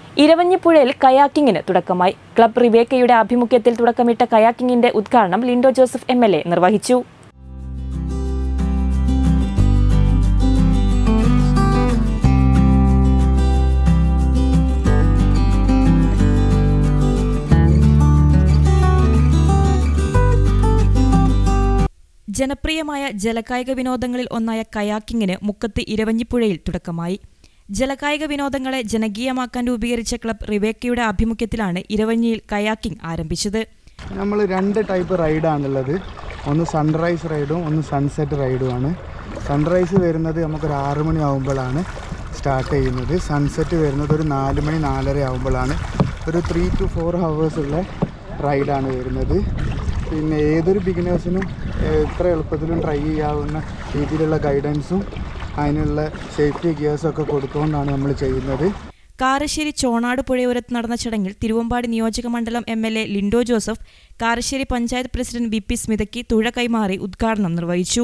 ഇരവഞ്ഞിപ്പുഴയിൽ കയാക്കിങ്ങിന് തുടക്കമായി ക്ലബ് റിവേക്കയുടെ ആഭിമുഖ്യത്തിൽ തുടക്കമിട്ട കയാക്കിങ്ങിന്റെ ഉദ്ഘാടനം ലിൻഡോ ജോസഫ് എം നിർവഹിച്ചു ജനപ്രിയമായ ജലകായിക വിനോദങ്ങളിൽ ഒന്നായ കയാക്കിങ്ങിന് മുക്കത്ത് ഇരവഞ്ഞിപ്പുഴയിൽ തുടക്കമായി ജലകായിക വിനോദങ്ങളെ ജനകീയമാക്കാൻ രൂപീകരിച്ച ക്ലബ് റിവേക്കയുടെ ആഭിമുഖ്യത്തിലാണ് ഇരവഞ്ഞിയിൽ കയാക്കിംഗ് ആരംഭിച്ചത് നമ്മൾ രണ്ട് ടൈപ്പ് റൈഡാണുള്ളത് ഒന്ന് സൺറൈസ് റൈഡും ഒന്ന് സൺസെറ്റ് റൈഡുമാണ് സൺറൈസ് വരുന്നത് നമുക്കൊരു ആറ് മണി ആകുമ്പോഴാണ് സ്റ്റാർട്ട് ചെയ്യുന്നത് സൺസെറ്റ് വരുന്നത് ഒരു നാല് മണി നാലര ആകുമ്പോഴാണ് ഒരു ത്രീ ടു ഫോർ ഹവേഴ്സ് ഉള്ള റൈഡാണ് വരുന്നത് പിന്നെ ഏതൊരു ബിഗിനേഴ്സിനും എത്ര എളുപ്പത്തിലും ട്രൈ ചെയ്യാവുന്ന രീതിയിലുള്ള ഗൈഡൻസും അതിനുള്ള സേഫ്റ്റി ഗിയേഴ്സും ഒക്കെ കൊടുത്തുകൊണ്ടാണ് നമ്മൾ ചെയ്യുന്നത് കാരശ്ശേരി ചോണാട് പുഴയോരത്ത് നടന്ന ചടങ്ങിൽ തിരുവമ്പാടി നിയോജക മണ്ഡലം M L A Linto Joseph Karassery panchayat president V P സ്മിതയ്ക്ക് തുഴ കൈമാറി ഉദ്ഘാടനം നിർവഹിച്ചു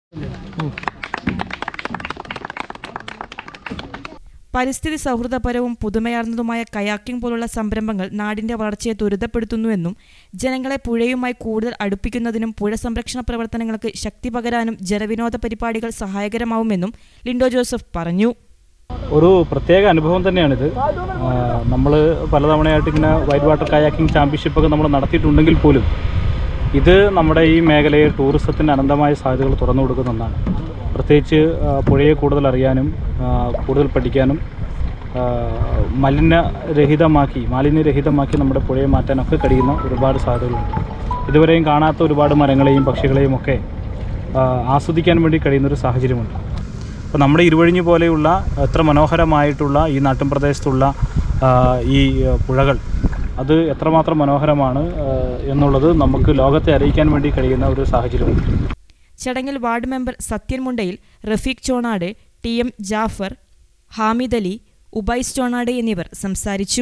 പരിസ്ഥിതി സൗഹൃദപരവും പുതുമയാർന്നതുമായ കയാക്കിംഗ് പോലുള്ള സംരംഭങ്ങൾ നാടിന്റെ വളർച്ചയെ ത്വരിതപ്പെടുത്തുന്നുവെന്നും ജനങ്ങളെ പുഴയുമായി കൂടുതൽ അടുപ്പിക്കുന്നതിനും പുഴ സംരക്ഷണ പ്രവർത്തനങ്ങൾക്ക് ശക്തി പകരാനും ജലവിനോദ പരിപാടികൾ സഹായകരമാവുമെന്നും ലിൻഡോ ജോസഫ് പറഞ്ഞു ഒരു പ്രത്യേക അനുഭവം തന്നെയാണിത് നമ്മൾ പലതവണയായിട്ട് ഇങ്ങനെ വൈറ്റ് വാട്ടർ കയാക്കിംഗ് ചാമ്പ്യൻഷിപ്പൊക്കെ നമ്മൾ നടത്തിയിട്ടുണ്ടെങ്കിൽ പോലും ഇത് നമ്മുടെ ഈ മേഖലയെ ടൂറിസത്തിന് അനന്തമായ സാധ്യതകൾ തുറന്നു കൊടുക്കുന്ന ഒന്നാണ് പ്രത്യേകിച്ച് ആ, പുഴയെ കൂടുതൽ അറിയാനും ആ, കൂടുതൽ പഠിക്കാനും ആ, മലിനരഹിതമാക്കി മാലിന്യരഹിതമാക്കി നമ്മുടെ പുഴയെ മാറ്റാനൊക്കെ കഴിയുന്ന ഒരുപാട് സാധ്യതകളുണ്ട് ഇതുവരെയും കാണാത്ത ഒരുപാട് മരങ്ങളെയും പക്ഷികളെയും ഒക്കെ ആ, ആസ്വദിക്കാൻ വേണ്ടി കഴിയുന്നൊരു സാഹചര്യമുണ്ട് അപ്പോൾ നമ്മുടെ ഇരുവഴിഞ്ഞ് പോലെയുള്ള എത്ര മനോഹരമായിട്ടുള്ള ഈ നാട്ടിൻപ്രദേശത്തുള്ള ആ, ഈ ആ, പുഴകൾ അത് എത്രമാത്രം മനോഹരമാണ് ആ, എന്നുള്ളത് നമുക്ക് ലോകത്തെ അറിയിക്കാൻ വേണ്ടി കഴിയുന്ന ഒരു സാഹചര്യമുണ്ട് ചടങ്ങിൽ ward member Sathyan Mundayil Rafeeq Chonad T M Jafar Hamid Ali Ubais Chonad എന്നിവർ സംസാരിച്ചു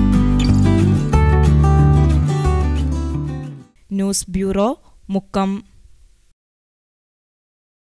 ന്യൂസ് ബ്യൂറോ മുക്കം